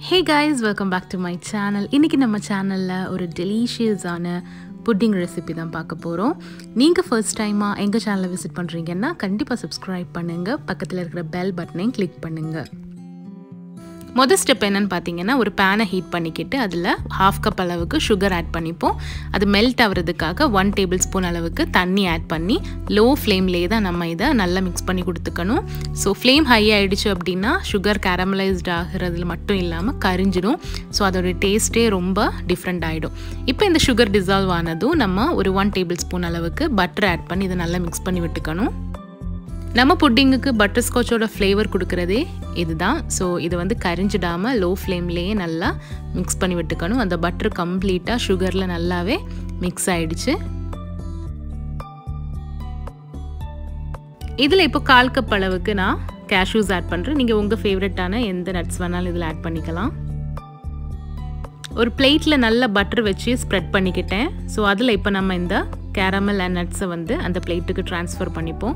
hey guys welcome back to my channel இன்றைக்கி நம்ம சேனலில் ஒரு டெலிஷியஸான புட்டிங் ரெசிபி தான் பார்க்க போகிறோம் நீங்கள் ஃபர்ஸ்ட் டைமாக எங்கள் சேனலை விசிட் பண்ணுறீங்கன்னா கண்டிப்பாக சப்ஸ்கிரைப் பண்ணுங்கள் பக்கத்தில் இருக்கிற பெல் பட்டனையும் கிளிக் பண்ணுங்கள் மொதல் ஸ்டெப் என்னன்னு பார்த்தீங்கன்னா ஒரு பேனை ஹீட் பண்ணிக்கிட்டு அதில் ஹாஃப் கப் அளவுக்கு சுகர் ஆட் பண்ணிப்போம் அது மெல்ட் ஆகிறதுக்காக ஒன் டேபிள் ஸ்பூன் அளவுக்கு தண்ணி ஆட் பண்ணி லோ ஃப்ளேம்லேயே தான் நம்ம இதை நல்லா மிக்ஸ் பண்ணி கொடுத்துக்கணும் ஸோ ஃப்ளேம் ஹை ஆகிடுச்சு அப்படின்னா சுகர் கேரமலைஸ்ட் ஆகிறதுல மட்டும் இல்லாமல் கரிஞ்சிடும் ஸோ அதோட டேஸ்ட்டே ரொம்ப டிஃப்ரெண்ட் ஆகிடும் இப்போ இந்த சுகர் டிசால்வ் ஆனதும் நம்ம ஒரு ஒன் டேபிள் ஸ்பூன் அளவுக்கு பட்டர் ஆட் பண்ணி இதை நல்லா மிக்ஸ் பண்ணி விட்டுக்கணும் நம்ம புட்டிங்குக்கு பட்டர் ஸ்காட்சோட ஃப்ளேவர் கொடுக்குறதே இதுதான் ஸோ இது வந்து கரிஞ்சிடாமல் லோ ஃப்ளேம்லேயே நல்லா மிக்ஸ் பண்ணி விட்டுக்கணும் அந்த பட்டர் கம்ப்ளீட்டாக சுகரில் நல்லாவே மிக்ஸ் ஆயிடுச்சு இதில் இப்போ கால் கப் அளவுக்கு நான் கேஷ்யூஸ் ஆட் பண்ணுறேன் நீங்கள் உங்கள் ஃபேவரட்டான எந்த நட்ஸ் வேணாலும் இதில் ஆட் பண்ணிக்கலாம் ஒரு பிளேட்டில் நல்ல பட்டர் வச்சு ஸ்ப்ரெட் பண்ணிக்கிட்டேன் ஸோ அதில் இப்போ நம்ம இந்த கேரமல் அண்ட் நட்ஸை வந்து அந்த பிளேட்டுக்கு ட்ரான்ஸ்ஃபர் பண்ணிப்போம்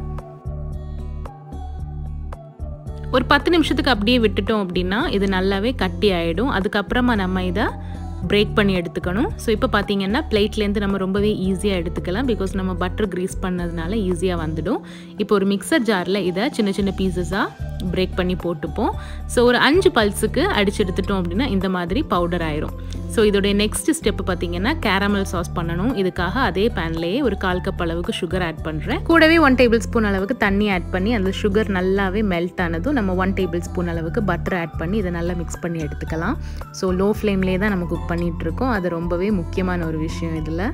ஒரு பத்து நிமிஷத்துக்கு அப்படியே விட்டுட்டோம் அப்படின்னா இது நல்லாவே கட்டி ஆகிடும் அதுக்கப்புறமா நம்ம இதை பிரேக் பண்ணி எடுத்துக்கணும் ஸோ இப்போ பார்த்தீங்கன்னா பிளேட்லேருந்து நம்ம ரொம்பவே ஈஸியாக எடுத்துக்கலாம் பிகாஸ் நம்ம பட்டர் க்ரீஸ் பண்ணதுனால ஈஸியாக வந்துடும் இப்போ ஒரு மிக்சர் ஜாரில் இதை சின்ன சின்ன பீசஸாக பிரேக் பண்ணி போட்டுப்போம் ஸோ ஒரு அஞ்சு பல்ஸுக்கு அடிச்சு எடுத்துட்டோம் அப்படின்னா இந்த மாதிரி பவுடர் ஆயிரும் ஸோ இதோடைய நெக்ஸ்ட் ஸ்டெப் பார்த்தீங்கன்னா கேரமல் சாஸ் பண்ணணும் இதுக்காக அதே பேன்லேயே ஒரு கால் கப் அளவுக்கு சுகர் ஆட் பண்ணுறேன் கூடவே ஒன் டேபிள் ஸ்பூன் அளவுக்கு தண்ணி ஆட் பண்ணி அந்த சுகர் நல்லாவே மெல்ட் ஆனதும் நம்ம ஒன் டேபிள் ஸ்பூன் அளவுக்கு பட்டர் ஆட் பண்ணி இதை நல்லா மிக்ஸ் பண்ணி எடுத்துக்கலாம் ஸோ லோ ஃப்ளேம்லேயே தான் நம்ம குக் பண்ணிகிட்டு இருக்கோம் அது ரொம்பவே முக்கியமான ஒரு விஷயம் இதில்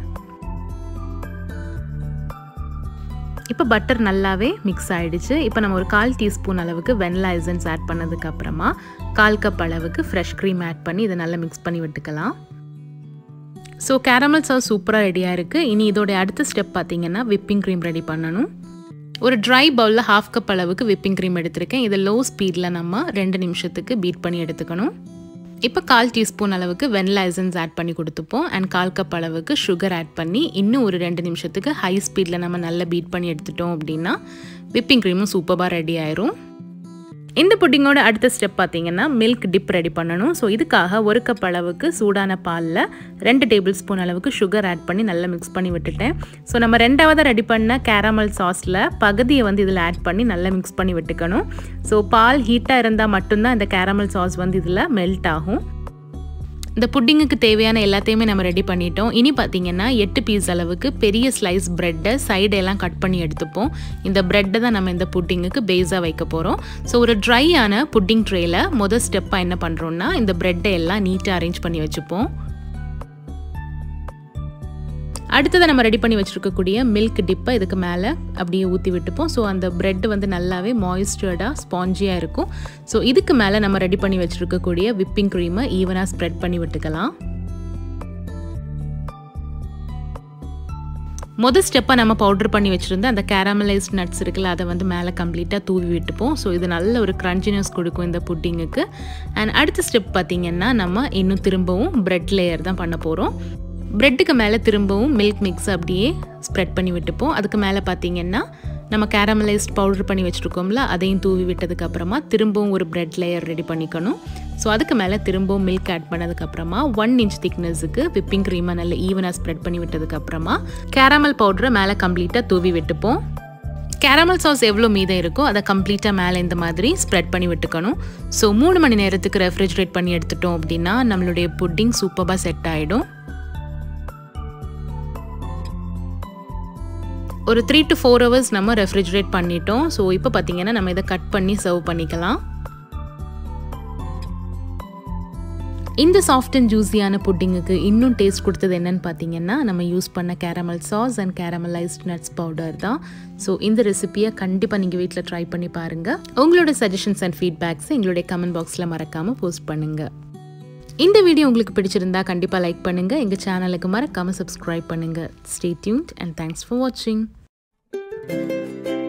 இப்போ பட்டர் நல்லாவே மிக்ஸ் ஆகிடுச்சு இப்போ நம்ம ஒரு கால் டீஸ்பூன் அளவுக்கு வெனிலா எசன்ஸ் ஆட் பண்ணதுக்கப்புறமா கால் கப் அளவுக்கு ஃப்ரெஷ் க்ரீம் ஆட் பண்ணி இதை நல்லா மிக்ஸ் பண்ணி விட்டுக்கலாம் ஸோ கேரமல் சாஸ் சூப்பராக ரெடியாக இருக்குது இனி இதோடைய அடுத்த ஸ்டெப் பார்த்தீங்கன்னா விப்பிங் க்ரீம் ரெடி பண்ணணும் ஒரு ட்ரை பவுலில் ஹாஃப் கப் அளவுக்கு விப்பிங் க்ரீம் எடுத்திருக்கேன் இதை லோ ஸ்பீடில் நம்ம ரெண்டு நிமிஷத்துக்கு பீட் பண்ணி எடுத்துக்கணும் இப்போ கால் டீஸ்பூன் அளவுக்கு வெனிலா எசன்ஸ் ஆட் பண்ணி கொடுத்துப்போம் அண்ட் கால் கப் அளவுக்கு சுகர் ஆட் பண்ணி இன்னும் ஒரு ரெண்டு நிமிஷத்துக்கு ஹை ஸ்பீடில் நம்ம நல்லா பீட் பண்ணி எடுத்துட்டோம் அப்படின்னா விப்பிங் க்ரீமும் சூப்பராக ரெடி ஆயிரும் இந்த புட்டிங்கோட அடுத்த ஸ்டெப் பார்த்தீங்கன்னா மில்க் டிப் ரெடி பண்ணணும் ஸோ இதுக்காக ஒரு கப் அளவுக்கு சூடான பாலில் ரெண்டு டேபிள் ஸ்பூன் அளவுக்கு சுகர் ஆட் பண்ணி நல்லா மிக்ஸ் பண்ணி விட்டுட்டேன் ஸோ நம்ம ரெண்டாவது ரெடி பண்ண கேரமல் சாஸில் பகுதியை வந்து இதில் ஆட் பண்ணி நல்லா மிக்ஸ் பண்ணி விட்டுக்கணும் ஸோ பால் ஹீட்டாக இருந்தால் மட்டும்தான் இந்த கேரமல் சாஸ் வந்து இதில் மெல்ட் ஆகும் இந்த புட்டிங்குக்கு தேவையான எல்லாத்தையுமே நம்ம ரெடி பண்ணிட்டோம் இனி பார்த்தீங்கன்னா எட்டு பீஸ் அளவுக்கு பெரிய ஸ்லைஸ் ப்ரெட்டை சைடெல்லாம் கட் பண்ணி எடுத்துப்போம் இந்த ப்ரெட்டை தான் நம்ம இந்த புட்டிங்குக்கு பேஸாக வைக்க போகிறோம் ஸோ ஒரு ட்ரையான புட்டிங் ட்ரேயில் மொதல் ஸ்டெப்பாக என்ன பண்ணுறோன்னா இந்த ப்ரெட்டை எல்லாம் நீட்டாக அரேஞ்ச் பண்ணி வச்சுப்போம் அடுத்ததை நம்ம ரெடி பண்ணி வச்சுருக்கக்கூடிய மில்க் டிப்பை இதுக்கு மேலே அப்படியே ஊற்றி விட்டுப்போம் ஸோ அந்த ப்ரெட் வந்து நல்லாவே மாய்ஸ்டர்டாக ஸ்பாஞ்சியாக இருக்கும் ஸோ இதுக்கு மேலே நம்ம ரெடி பண்ணி வச்சுருக்கக்கூடிய விப்பிங் க்ரீமை ஈவனாக ஸ்ப்ரெட் பண்ணி விட்டுக்கலாம் மொதல் ஸ்டெப்பாக நம்ம பவுடர் பண்ணி வச்சுருந்த அந்த கேரமலைஸ்ட் நட்ஸ் இருக்குல்ல அதை வந்து மேலே கம்ப்ளீட்டாக தூவி விட்டுப்போம் ஸோ இது நல்ல ஒரு க்ரன்ச்சினஸ் கொடுக்கும் இந்த புட்டிங்குக்கு அண்ட் அடுத்த ஸ்டெப் பார்த்திங்கன்னா நம்ம இன்னும் திரும்பவும் ப்ரெட் லேயர் தான் பண்ண போகிறோம் ப்ரெட்டுக்கு மேலே திரும்பவும் மில்க் மிக்ஸ் அப்படியே ஸ்ப்ரெட் பண்ணி விட்டுப்போம் அதுக்கு மேலே பார்த்தீங்கன்னா நம்ம கேரமலைஸ்ட் பவுடர் பண்ணி வச்சுருக்கோம்ல அதையும் தூவி விட்டதுக்கப்புறமா திரும்பவும் ஒரு ப்ரெட் லேயர் ரெடி பண்ணிக்கணும் ஸோ அதுக்கு மேலே திரும்பவும் மில்க் ஆட் பண்ணதுக்கப்புறமா ஒன் இன்ச் திக்னஸுக்கு விப்பிங் க்ரீமை நல்ல ஈவனாக ஸ்ப்ரெட் பண்ணி விட்டதுக்கப்புறமா கேரமல் பவுடரை மேலே கம்ப்ளீட்டாக தூவி விட்டுப்போம் கேரமல் சாஸ் எவ்வளோ மீதம் இருக்கோ அதை கம்ப்ளீட்டாக மேலே இந்த மாதிரி ஸ்ப்ரெட் பண்ணி விட்டுக்கணும் ஸோ மூணு மணி நேரத்துக்கு ரெஃப்ரிஜரேட் பண்ணி எடுத்துட்டோம் அப்படின்னா நம்மளுடைய புட்டிங் சூப்பராக செட் ஆகிடும் ஒரு த்ரீ டு ஃபோர் ஹவர்ஸ் நம்ம ரெஃப்ரிஜரேட் பண்ணிட்டோம் ஸோ இப்போ பார்த்தீங்கன்னா நம்ம இதை கட் பண்ணி சர்வ் பண்ணிக்கலாம் இந்த சாஃப்ட் அண்ட் ஜூஸியான புட்டிங்குக்கு இன்னும் டேஸ்ட் கொடுத்தது என்னன்னு பார்த்தீங்கன்னா நம்ம யூஸ் பண்ண caramel sauce and caramelised nuts powder தான் ஸோ இந்த ரெசிபியை கண்டிப்பாக நீங்கள் வீட்டில் ட்ரை பண்ணி பாருங்கள் உங்களோட சஜஷன்ஸ் அண்ட் ஃபீட்பேக்ஸை எங்களுடைய கமெண்ட் பாக்ஸில் மறக்காமல் போஸ்ட் பண்ணுங்கள் இந்த வீடியோ உங்களுக்கு பிடிச்சிருந்தா கண்டிப்பாக லைக் பண்ணுங்கள் எங்கள் சேனலுக்கு மறக்காமல் சப்ஸ்கிரைப் பண்ணுங்கள் stay tuned and thanks for வாட்சிங்